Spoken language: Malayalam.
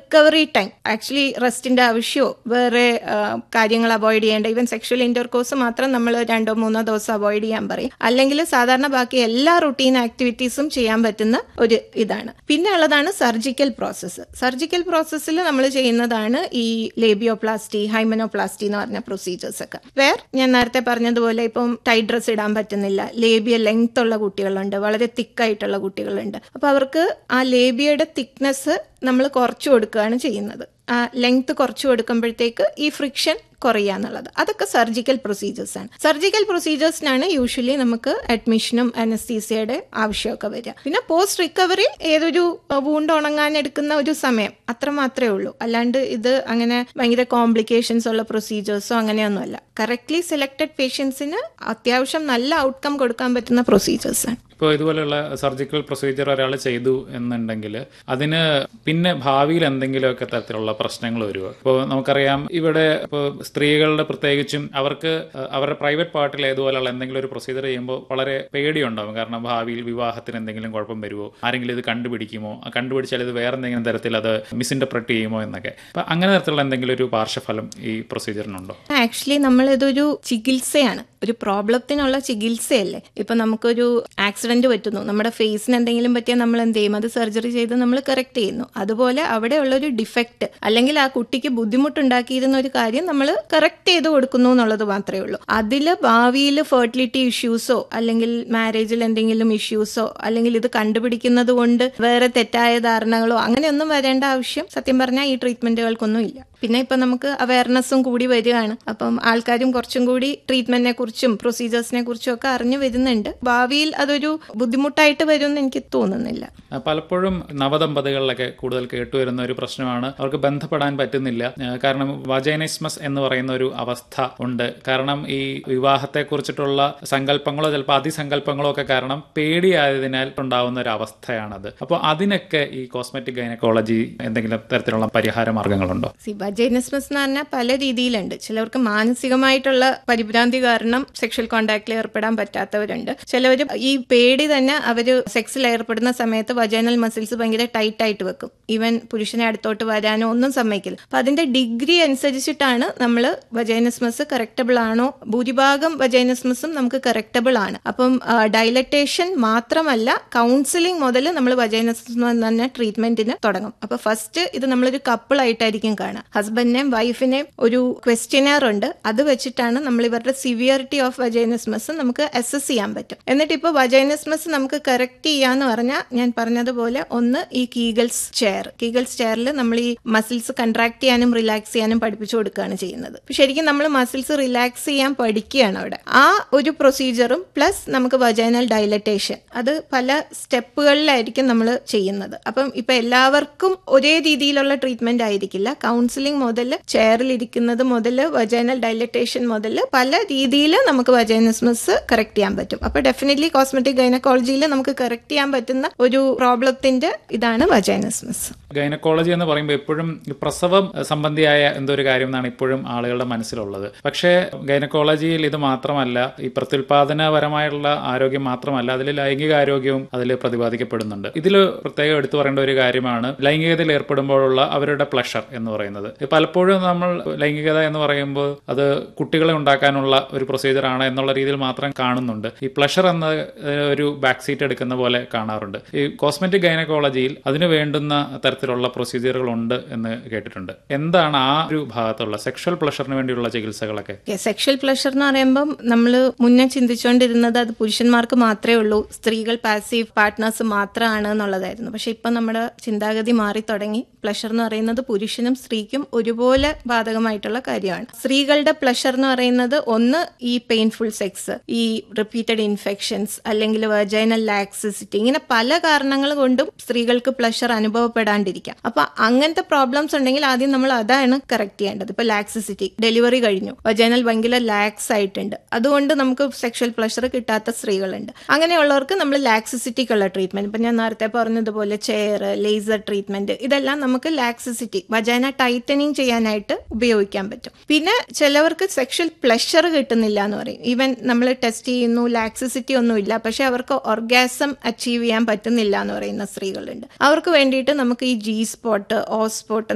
റിക്കവറി ടൈം ആക്ച്വലി റെസ്റ്റിന്റെ ആവശ്യമോ വേറെ ആ, കാര്യങ്ങൾ അവോയ്ഡ് ചെയ്യേണ്ട ഈവൻ സെക്ഷൽ ഇന്റർകോഴ്സ് മാത്രം നമ്മൾ രണ്ടോ മൂന്നോ ദിവസം അവോയ്ഡ് ചെയ്യാൻ പറയും അല്ലെങ്കിൽ സാധാരണ ബാക്കി എല്ലാ റുട്ടീൻ ആക്ടിവിറ്റീസും ചെയ്യാൻ പറ്റുന്ന ഒരു ഇതാണ് പിന്നെ ഉള്ളതാണ് സർജിക്കൽ പ്രോസസ്സ് സർജിക്കൽ പ്രോസസ്സിൽ നമ്മൾ ചെയ്യുന്നതാണ് ഈ ലേബിയോപ്ലാസ്റ്റി ഹൈമനോപ്ലാസ്റ്റി എന്ന് പറഞ്ഞ പ്രൊസീജിയേഴ്സ് ഒക്കെ വേർ ഞാൻ നേരത്തെ പറഞ്ഞതുപോലെ ഇപ്പം ടൈറ്റ് ഡ്രസ് ഇടാൻ പറ്റുന്നില്ല ലേബിയ ലെങ്ത് ഉള്ള കുട്ടികളുണ്ട് വളരെ തിക്കായിട്ടുള്ള കുട്ടികളുണ്ട് അപ്പോൾ അവർക്ക് ആ ലേബിയയുടെ തിക്നെസ് നമ്മൾ കുറച്ചു കൊടുക്കുകയാണ് ചെയ്യുന്നത് ആ ലെങ്ത് കുറച്ചു കൊടുക്കുമ്പോഴത്തേക്ക് ഈ ഫ്രിക്ഷൻ കുറയുക എന്നുള്ളത് അതൊക്കെ സർജിക്കൽ പ്രൊസീജിയേഴ്സ് ആണ് സർജിക്കൽ പ്രൊസീജിയേഴ്സിനാണ് യൂഷ്വലി നമുക്ക് അഡ്മിഷനും അനസ്തീസിയയുടെ ആവശ്യമൊക്കെ വരിക പിന്നെ പോസ്റ്റ് റിക്കവറി ഏതൊരു വൂണ്ട് ഉണങ്ങാൻ എടുക്കുന്ന ഒരു സമയം അത്ര മാത്രമേ ഉള്ളൂ അല്ലാണ്ട് ഇത് അങ്ങനെ ഭയങ്കര കോംപ്ലിക്കേഷൻസ് ഉള്ള പ്രൊസീജിയേഴ്സോ അങ്ങനെയൊന്നുമല്ല കറക്റ്റ്ലി സെലക്ടഡ് പേഷ്യൻസിന് അത്യാവശ്യം നല്ല ഔട്ട്കം കൊടുക്കാൻ പറ്റുന്ന പ്രൊസീജിയേഴ്സ് ആണ് ഇപ്പോൾ ഇതുപോലെയുള്ള സർജിക്കൽ പ്രൊസീജിയർ ഒരാൾ ചെയ്തു എന്നുണ്ടെങ്കിൽ അതിന് പിന്നെ ഭാവിയിൽ എന്തെങ്കിലുമൊക്കെ തരത്തിലുള്ള പ്രശ്നങ്ങൾ വരുമോ ഇപ്പോൾ നമുക്കറിയാം ഇവിടെ ഇപ്പോൾ സ്ത്രീകളുടെ പ്രത്യേകിച്ചും അവർക്ക് അഹ് അവരുടെ പ്രൈവറ്റ് പാർട്ടിൽ ഇതുപോലെയുള്ള എന്തെങ്കിലും ഒരു പ്രൊസീജിയർ ചെയ്യുമ്പോൾ വളരെ പേടിയുണ്ടാവും കാരണം ഭാവിയിൽ വിവാഹത്തിന് എന്തെങ്കിലും കുഴപ്പം വരുമോ ആരെങ്കിലും ഇത് കണ്ടുപിടിക്കുമോ ആ കണ്ടുപിടിച്ചാൽ ഇത് വേറെ എന്തെങ്കിലും തരത്തിൽ അത് മിസ്ഇന്റർപ്രറ്റ് ചെയ്യുമോ എന്നൊക്കെ അപ്പം അങ്ങനെ തരത്തിലുള്ള എന്തെങ്കിലും ഒരു പാർശ്വഫലം ഈ പ്രൊസീജിയറിനുണ്ടോ ആക്ച്വലി നമ്മൾ ഇതൊരു ചികിത്സയാണ് ഒരു പ്രോബ്ലത്തിനുള്ള ചികിത്സയല്ലേ ഇപ്പൊ നമുക്കൊരു ആക്സിഡന്റ് പറ്റുന്നു നമ്മുടെ ഫേസിന് എന്തെങ്കിലും പറ്റിയാൽ നമ്മൾ എന്ത് ചെയ്യും അത് സർജറി ചെയ്ത് നമ്മൾ കറക്റ്റ് ചെയ്യുന്നു അതുപോലെ അവിടെയുള്ള ഒരു ഡിഫക്റ്റ് അല്ലെങ്കിൽ ആ കുട്ടിക്ക് ബുദ്ധിമുട്ടുണ്ടാക്കിയിരുന്ന ഒരു കാര്യം നമ്മൾ കറക്റ്റ് ചെയ്ത് കൊടുക്കുന്നു എന്നുള്ളത് മാത്രമേ ഉള്ളൂ അതിൽ ഭാവിയിൽ ഫെർട്ടിലിറ്റി ഇഷ്യൂസോ അല്ലെങ്കിൽ മാരേജിൽ എന്തെങ്കിലും ഇഷ്യൂസോ അല്ലെങ്കിൽ ഇത് കണ്ടുപിടിക്കുന്നത് കൊണ്ട് വേറെ തെറ്റായ ധാരണകളോ അങ്ങനെയൊന്നും വരേണ്ട ആവശ്യം സത്യം പറഞ്ഞാൽ ഈ ട്രീറ്റ്മെന്റുകൾക്കൊന്നും ഇല്ല പിന്നെ ഇപ്പൊ നമുക്ക് അവയർനെസ്സും കൂടി വരികയാണ് അപ്പം ആൾക്കാരും കുറച്ചും കൂടി ട്രീറ്റ്മെന്റിനെ കുറിച്ചും പ്രൊസീജിയേഴ്സിനെ കുറിച്ചും ഒക്കെ അറിഞ്ഞു വരുന്നുണ്ട് ഭാവിയിൽ അതൊരു ബുദ്ധിമുട്ടായിട്ട് വരുമെന്ന് എനിക്ക് തോന്നുന്നില്ല ആ, പലപ്പോഴും നവദമ്പതികളിലൊക്കെ കൂടുതൽ കേട്ടുവരുന്ന ഒരു പ്രശ്നമാണ് അവർക്ക് ബന്ധപ്പെടാൻ പറ്റുന്നില്ല ആ, കാരണം വജൈനിസ്മസ് എന്ന് പറയുന്ന ഒരു അവസ്ഥ ഉണ്ട് കാരണം ഈ വിവാഹത്തെ കുറിച്ചിട്ടുള്ള സങ്കല്പങ്ങളോ ചിലപ്പോൾ അതിസങ്കല്പങ്ങളോ ഒക്കെ കാരണം പേടിയായതിനാൽ ഉണ്ടാവുന്ന ഒരു അവസ്ഥയാണത് അപ്പോൾ അതിനൊക്കെ ഈ കോസ്മെറ്റിക് ഗൈനക്കോളജി എന്തെങ്കിലും തരത്തിലുള്ള പരിഹാര മാർഗങ്ങളുണ്ടോ സി വജൈനിസ്മസ് എന്ന് പറഞ്ഞാൽ പല രീതിയിലുണ്ട് ചിലവർക്ക് മാനസികമായിട്ടുള്ള പരിഭ്രാന്തി കാരണം സെക്ഷൽ കോണ്ടാക്റ്റിൽ ഏർപ്പെടാൻ പറ്റാത്തവരുണ്ട് ചിലവർ ഈ പേടി തന്നെ അവര് സെക്സിൽ ഏർപ്പെടുന്ന സമയത്ത് വജൈനൽ മസിൽസ് ഭയങ്കര ടൈറ്റ് ആയിട്ട് വെക്കും ഈവൻ പുരുഷനെ അടുത്തോട്ട് വരാനോ ഒന്നും സമ്മതിക്കില്ല അപ്പൊ അതിന്റെ ഡിഗ്രി അനുസരിച്ചിട്ടാണ് നമ്മൾ വജൈനസ്മസ് കറക്റ്റബിൾ ആണോ ഭൂരിഭാഗം വജൈനസ്മസും നമുക്ക് കറക്റ്റബിൾ ആണ് അപ്പം ഡയലറ്റേഷൻ മാത്രമല്ല കൗൺസിലിംഗ് മുതൽ നമ്മൾ വജൈനസ്മസ് തന്നെ ട്രീറ്റ്മെന്റിന് തുടങ്ങും അപ്പൊ ഫസ്റ്റ് ഇത് നമ്മളൊരു കപ്പിൾ ആയിട്ടായിരിക്കും കാണുക ഹസ്ബൻഡിനെയും വൈഫിനെയും ഒരു ക്വസ്റ്റ്യനർ ഉണ്ട് അത് വെച്ചിട്ടാണ് നമ്മൾ ഇവരുടെ സിവിയറിറ്റി ഓഫ് വജൈനസ്മസ് നമുക്ക് അസസ് ചെയ്യാൻ പറ്റും എന്നിട്ട് ഇപ്പോൾ വജൈനസ്മസ് നമുക്ക് കറക്റ്റ് ചെയ്യാന്ന് പറഞ്ഞാൽ ഞാൻ പറഞ്ഞതുപോലെ ഒന്ന് ഈ കീഗൽസ് ചെയർ കീഗൽസ് ചെയറിൽ നമ്മൾ ഈ മസിൽസ് കൺട്രാക്ട് ചെയ്യാനും റിലാക്സ് ചെയ്യാനും പഠിപ്പിച്ചു കൊടുക്കുകയാണ് ചെയ്യുന്നത് അപ്പൊ ശരിക്കും നമ്മൾ മസിൽസ് റിലാക്സ് ചെയ്യാൻ പഠിക്കുകയാണ് അവിടെ ആ ഒരു പ്രൊസീജിയറും പ്ലസ് നമുക്ക് വജൈനൽ ഡയലറ്റേഷൻ അത് പല സ്റ്റെപ്പുകളിലായിരിക്കും നമ്മൾ ചെയ്യുന്നത് അപ്പം ഇപ്പൊ എല്ലാവർക്കും ഒരേ രീതിയിലുള്ള ട്രീറ്റ്മെന്റ് ആയിരിക്കില്ല കൗൺസിലിംഗ് മുതൽ ചെയറിൽ ഇരിക്കുന്നത് മുതൽ വജൈനൽ ഡയലറ്റേഷൻ മുതൽ പല രീതിയിൽ നമുക്ക് വജൈനസ്മസ് കറക്റ്റ് ചെയ്യാൻ പറ്റും അപ്പൊ ഡെഫിനറ്റ്ലി കോസ്മെറ്റിക് ഗൈനക്കോളജിയിൽ നമുക്ക് കറക്റ്റ് ചെയ്യാൻ പറ്റുന്ന ഒരു പ്രോബ്ലത്തിന്റെ ഇതാണ് വജൈനസ്മസ് ഗൈനക്കോളജി എന്ന് പറയുമ്പോൾ എപ്പോഴും ഈ പ്രസവം സംബന്ധിയായ എന്തോ ഒരു കാര്യം എന്നാണ് ഇപ്പോഴും ആളുകളുടെ മനസ്സിലുള്ളത് പക്ഷേ ഗൈനക്കോളജിയിൽ ഇത് മാത്രമല്ല ഈ പ്രത്യുൽപാദനപരമായുള്ള ആരോഗ്യം മാത്രമല്ല അതിൽ ലൈംഗിക ആരോഗ്യവും അതിൽ പ്രതിപാദിക്കപ്പെടുന്നുണ്ട് ഇതിൽ പ്രത്യേകം എടുത്തു പറയേണ്ട ഒരു കാര്യമാണ് ലൈംഗികതയിൽ ഏർപ്പെടുമ്പോഴുള്ള അവരുടെ പ്ലഷർ എന്ന് പറയുന്നത് ഇത് പലപ്പോഴും നമ്മൾ ലൈംഗികത എന്ന് പറയുമ്പോൾ അത് കുട്ടികളെ ഉണ്ടാക്കാനുള്ള ഒരു പ്രൊസീജിയർ ആണ് എന്നുള്ള രീതിയിൽ മാത്രം കാണുന്നുണ്ട് ഈ പ്ലഷർ എന്ന ഏഹ്, ഒരു ബാക്ക് സീറ്റ് എടുക്കുന്ന പോലെ കാണാറുണ്ട് ഈ കോസ്മെറ്റിക് ഗൈനക്കോളജിയിൽ അതിന് വേണ്ടുന്ന തരത്തിലുള്ള പ്രൊസീജിയറുകൾ ഉണ്ട് എന്ന് കേട്ടിട്ടുണ്ട് എന്താണ് ആ ഒരു ഭാഗത്തുള്ള സെക്ഷൽ പ്ലഷറിന് വേണ്ടിയുള്ള ചികിത്സകളൊക്കെ സെക്ഷൽ പ്ലഷർ എന്ന് പറയുമ്പം നമ്മൾ മുന്നേ ചിന്തിച്ചുകൊണ്ടിരുന്നത് അത് പുരുഷന്മാർക്ക് മാത്രമേ ഉള്ളൂ സ്ത്രീകൾ പാസീവ് പാർട്ട്നേഴ്സ് മാത്രമാണ് എന്നുള്ളതായിരുന്നു പക്ഷെ ഇപ്പം നമ്മുടെ ചിന്താഗതി മാറി തുടങ്ങി പ്ലഷർ എന്ന് പറയുന്നത് പുരുഷനും സ്ത്രീക്കും ഒരുപോലെ ബാധകമായിട്ടുള്ള കാര്യമാണ് സ്ത്രീകളുടെ പ്ലഷർ എന്ന് പറയുന്നത് ഒന്ന് ഈ പെയിൻഫുൾ സെക്സ് ഈ റിപ്പീറ്റഡ് ഇൻഫെക്ഷൻസ് അല്ലെങ്കിൽ വെർജൈനൽ ലാക്സിസിറ്റി ഇങ്ങനെ പല കാരണങ്ങൾ കൊണ്ടും സ്ത്രീകൾക്ക് പ്ലഷർ അനുഭവപ്പെടാണ്ടിരിക്കാം അപ്പൊ അങ്ങനത്തെ പ്രോബ്ലംസ് ഉണ്ടെങ്കിൽ ആദ്യം നമ്മൾ അതാണ് കറക്റ്റ് ചെയ്യേണ്ടത് ഇപ്പൊ ലാക്സിസിറ്റി ഡെലിവറി കഴിഞ്ഞു വജൈനൽ ഭയങ്കര ലാക്സ് ആയിട്ടുണ്ട് അതുകൊണ്ട് നമുക്ക് സെക്ഷൽ പ്ലഷർ കിട്ടാത്ത സ്ത്രീകളുണ്ട് അങ്ങനെയുള്ളവർക്ക് നമ്മൾ ലാക്സിസിറ്റിക്കുള്ള ട്രീറ്റ്മെന്റ് ഇപ്പൊ ഞാൻ നേരത്തെ പറഞ്ഞതുപോലെ ചെയർ ലേസർ ട്രീറ്റ്മെന്റ് ഇതെല്ലാം നമുക്ക് ലാക്സിസിറ്റി വജൈന ടൈറ്റനിങ് ചെയ്യാനായിട്ട് ഉപയോഗിക്കാൻ പറ്റും പിന്നെ ചിലവർക്ക് സെക്ഷൽ പ്ലഷർ കിട്ടുന്നില്ല എന്ന് പറയും ഈവൻ നമ്മൾ ടെസ്റ്റ് ചെയ്യുന്നു ലാക്സിസിറ്റി ഒന്നുമില്ല പക്ഷെ അവർക്ക് ഓർഗാസം അച്ചീവ് ചെയ്യാൻ പറ്റുന്നില്ല എന്ന് പറയുന്ന സ്ത്രീകളുണ്ട് അവർക്ക് വേണ്ടിയിട്ട് നമുക്ക് ഈ ജി സ്പോട്ട് ഓ സ്പോട്ട്